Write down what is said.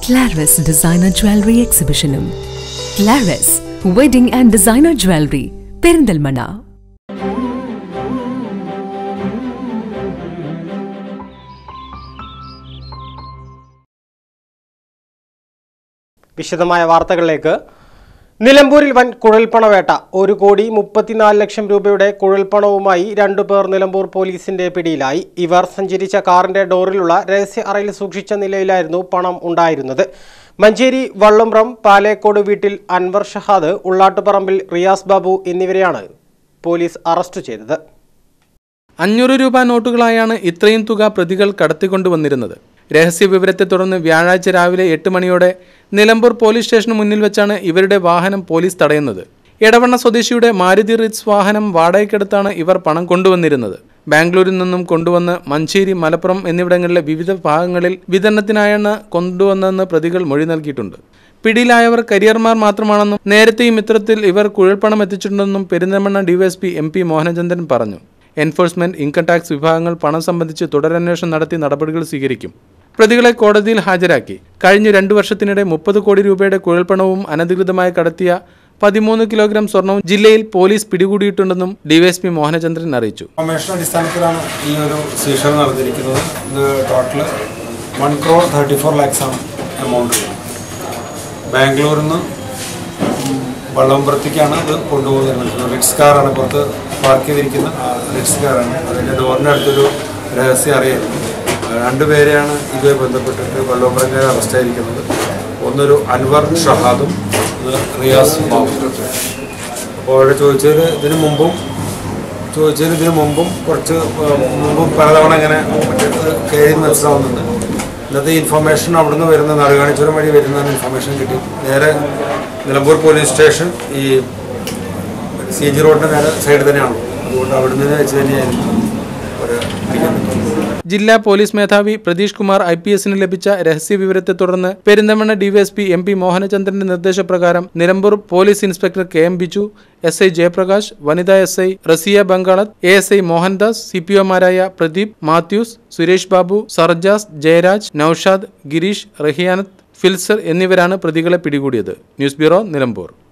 ക്ലാരസ് designer jewellery എക്സിബിഷനും Claras wedding and designer jewellery Perinthalmanna വിശദമായ വാർത്തകളിലേക്ക് നിലമ്പൂരിൽ വൻ കുഴൽപ്പണവേട്ട ഒരു കോടി മുപ്പത്തിനാല് ലക്ഷം രൂപയുടെ കുഴൽപ്പണവുമായി രണ്ടുപേർ നിലമ്പൂർ പോലീസിന്റെ പിടിയിലായി ഇവർ സഞ്ചരിച്ച കാറിന്റെ ഡോറിലുള്ള രഹസ്യ അറയിൽ സൂക്ഷിച്ച നിലയിലായിരുന്നു പണം ഉണ്ടായിരുന്നത് മഞ്ചേരി വള്ളംറം പാലേക്കോട് വീട്ടിൽ അൻവർ ഷഹാദ് ഉള്ളാട്ടുപറമ്പിൽ റിയാസ് ബാബു എന്നിവരെയാണ് പോലീസ് അറസ്റ്റ് ചെയ്തത് അഞ്ഞൂറ് രൂപ നോട്ടുകളായാണ് ഇത്രയും തുക പ്രതികൾ കടത്തിക്കൊണ്ടുവന്നിരുന്നത് രഹസ്യ വിവരത്തെ തുടർന്ന് വ്യാഴാഴ്ച രാവിലെ എട്ട് മണിയോടെ നിലമ്പൂർ പോലീസ് സ്റ്റേഷന് മുന്നിൽ വെച്ചാണ് ഇവരുടെ വാഹനം പോലീസ് തടയുന്നത് എടവണ്ണ സ്വദേശിയുടെ മാരുതി റിറ്റ്സ് വാഹനം വാടകയ്ക്കെടുത്താണ് ഇവർ പണം കൊണ്ടുവന്നിരുന്നത് ബാംഗ്ലൂരിൽ നിന്നും കൊണ്ടുവന്ന് മഞ്ചേരി മലപ്പുറം എന്നിവിടങ്ങളിലെ വിവിധ ഭാഗങ്ങളിൽ വിതരണത്തിനായാണ് കൊണ്ടുവന്നതെന്ന് പ്രതികൾ മൊഴി നൽകിയിട്ടുണ്ട് പിടിയിലായവർ കരിയർമാർ മാത്രമാണെന്നും നേരത്തെയും ഇത്തരത്തിൽ ഇവർ കുഴൽപ്പണം എത്തിച്ചിട്ടുണ്ടെന്നും Perinthalmanna DYSP M P Mohanachandran പറഞ്ഞു എൻഫോഴ്സ്മെന്റ് ഇൻകം ടാക്സ് വിഭാഗങ്ങൾ പണം സംബന്ധിച്ച് തുടരന്വേഷണം നടത്തി നടപടികൾ സ്വീകരിക്കും പ്രതികളെ കോടതിയിൽ ഹാജരാക്കി കഴിഞ്ഞ രണ്ടു വർഷത്തിനിടെ മുപ്പത് കോടി രൂപയുടെ കുഴൽപ്പണവും അനധികൃതമായി കടത്തിയ പതിമൂന്ന് കിലോഗ്രാം സ്വർണവും ജില്ലയിൽ പോലീസ് പിടികൂടിയിട്ടുണ്ടെന്നും ഡിവൈഎസ്പി മോഹനചന്ദ്രൻ അറിയിച്ചു ഇൻഫർമേഷൻ അടിസ്ഥാനത്തിലാണ് ഈ ഒരു സീഷർ നടന്നിരിക്കുന്നത് ഇത് total one crore thirty four lakhs ആണ് എമൗണ്ട് ബാംഗ്ലൂരിൽ നിന്ന് വള്ളംപുറത്തേക്കാണ് ഇത് കൊണ്ടുപോകുന്നത് റിക്സ് കാറാണ് പുറത്ത് പാർക്ക് ചെയ്തിരിക്കുന്ന ആ റിക്സ് കാറാണ് അതിൻ്റെ ഡോറിൻ്റെ അടുത്തൊരു രഹസ്യം അറിയായിരുന്നു രണ്ടുപേരെയാണ് ഇതുമായി ബന്ധപ്പെട്ടിട്ട് വള്ളംപുറക്കാർ അറസ്റ്റ് ആയിരിക്കുന്നത് ഒന്നൊരു അൻവർ ഷഹാദും ഒന്ന് റിയാസ് ബാബു അപ്പോൾ അവിടെ ചോദിച്ചതിൽ ഇതിനു മുമ്പും ചോദിച്ചതിന് ഇതിനു മുമ്പും കുറച്ച് മുമ്പും പലതവണ ഇങ്ങനെ കയറി മനസ്സിലാവുന്നുണ്ട് ഇന്നത്തെ ഇൻഫർമേഷൻ അവിടുന്ന് വരുന്ന നടുകാണിച്ചുരം വഴി വരുന്ന ഇൻഫർമേഷൻ കിട്ടി നേരെ നിലമ്പൂർ പോലീസ് സ്റ്റേഷൻ ഈ സി ജി റോഡിൻ്റെ നേരെ സൈഡിൽ തന്നെയാണ് അതുകൊണ്ട് അവിടുന്ന് വെച്ച് തന്നെയായിരുന്നു ഒരു പിടിക്കാൻ പറ്റുന്നത് ജില്ലാ പോലീസ് മേധാവി പ്രതീഷ് കുമാർ ഐ പി എസിന് ലഭിച്ച രഹസ്യ വിവരത്തെ തുടർന്ന് പെരിന്തമണ്ണ ഡിവൈഎസ്പി എം പി മോഹനചന്ദ്രന്റെ നിർദ്ദേശപ്രകാരം Nilambur police inspector K M Biju S I Jayaprakash വനിതാ S I Rasiya Bangalath A S I Mohandas C P ഒമാരായ പ്രദീപ് മാത്യൂസ് സുരേഷ് ബാബു സർജാസ് ജയരാജ് നൌഷാദ് ഗിരീഷ് റഹിയാനത്ത് ഫിൽസർ എന്നിവരാണ് പ്രതികളെ പിടികൂടിയത് ന്യൂസ് ബ്യൂറോ നിലമ്പൂർ